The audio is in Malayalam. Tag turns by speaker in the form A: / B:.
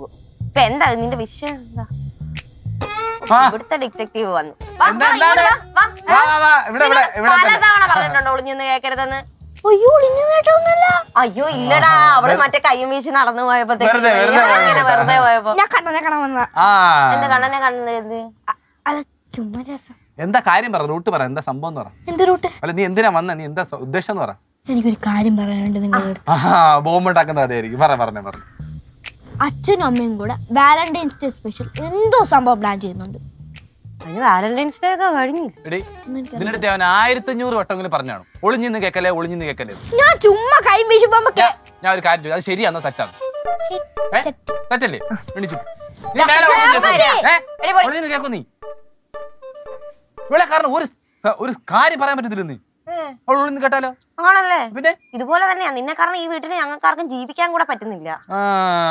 A: പോകും ഇപ്പൊ എന്താ നിന്റെ വിഷയം എന്താ
B: ആ.
A: ഇവിടുത്തെ ഡിറ്റക്റ്റീവ് വന്നു വാ,
B: എന്താ
A: വാ, ഇങ്ങോട്ട്
B: എന്താണ്?
A: വാ, വാ.
B: വാ, വാ, വാ, ഇവിടെ, ഇവിടെ, ഇവിടെ തന്നെ.
A: പലതവണ പറഞ്ഞിട്ടുണ്ടോ ഒളിഞ്ഞൊന്ന് കേക്കരുതെന്ന്
C: അയ്യോ ഒളിഞ്ഞു കേട്ടൊന്നുമില്ല
A: അയ്യോ ഇല്ലടാ അവള് മറ്റേ കയ്യും വീശി നടന്നു പോയപ്പോഴത്തേക്ക്
B: വെറുതെ, വെറുതെ
A: ഇങ്ങനെ വെറുതെ പോയപ്പോ
C: ഞാൻ കണ്ണനെ കാണാൻ വന്ന
B: ആ
A: എന്റെ കണ്ണനെ കണ്ടത്
C: അല്ല ചുമ്മാ രസം
B: എന്താ കാര്യം പറ റൂട്ട് പറ എന്താ സംഭവം എന്ന് പറ
C: എന്ത് റൂട്ട്
B: അല്ല നീ എന്തിനാ വന്ന നീ എന്താ സ- ഉദ്ദേശം എന്ന് പറ
C: എനിക്കൊരു കാര്യം പറയാനുണ്ട് നിങ്ങളുടെ അടുത്ത്
B: ആ ബോംബ് ഉണ്ടാക്കുന്ന കഥയായിരിക്കും പറ പറഞ്ഞേ പറഞ്ഞു
C: അച്ഛനും അമ്മയും കൂടെ വാലന്റൈൻസ് ഡേ സ്പെഷ്യൽ എന്തോ സംഭവം പ്ലാൻ ചെയ്യുന്നുണ്ട്
A: അതിന് വാലന്റൈൻസ് ഡേ ഒക്കെ കഴിഞ്ഞില്ല
B: എടി ഇതിന്റെ അടുത്ത് അവൻ ആയിരത്തി അഞ്ഞൂറ് വട്ടമെങ്കിലും പറഞ്ഞാണ് ഒളിഞ്ഞിന്ന് കേക്കല്ലേ ഒളിഞ്ഞിന്ന് കേക്കല്ലേ എന്ന്.
C: ഞാൻ ചുമ്മാ കൈ വീശുമ്പോ
B: ഞാൻ- ഞാൻ ഒരു കാര്യം ചോദിച്ചു അത് ശരിയാണോ തെറ്റാണോ ഏ? തെറ്റല്ലേ എണിച്ചു നീ മേലെ ഒളിഞ്ഞിന്ന് കേൾക്കോ? ഏ?
A: എടി പോടി.
B: ഒളിഞ്ഞിന്ന് കേക്കോ നീ ഇവിടെ കാരണം ഒരു സ- ഒരു കാര്യം പറയാൻ പറ്റത്തില്ല നീ അവൾ ഒളിഞ്ഞിന്ന് കേട്ടാലോ
A: ആണല്ലേ
B: പിന്നെ
A: ഇതുപോലെ തന്നെയാ നിന്നെ കാരണം ഈ വീട്ടിൽ ഞങ്ങൾക്കാർക്കും ജീവിക്കാൻ കൂടെ പറ്റുന്നില്ല
B: ആ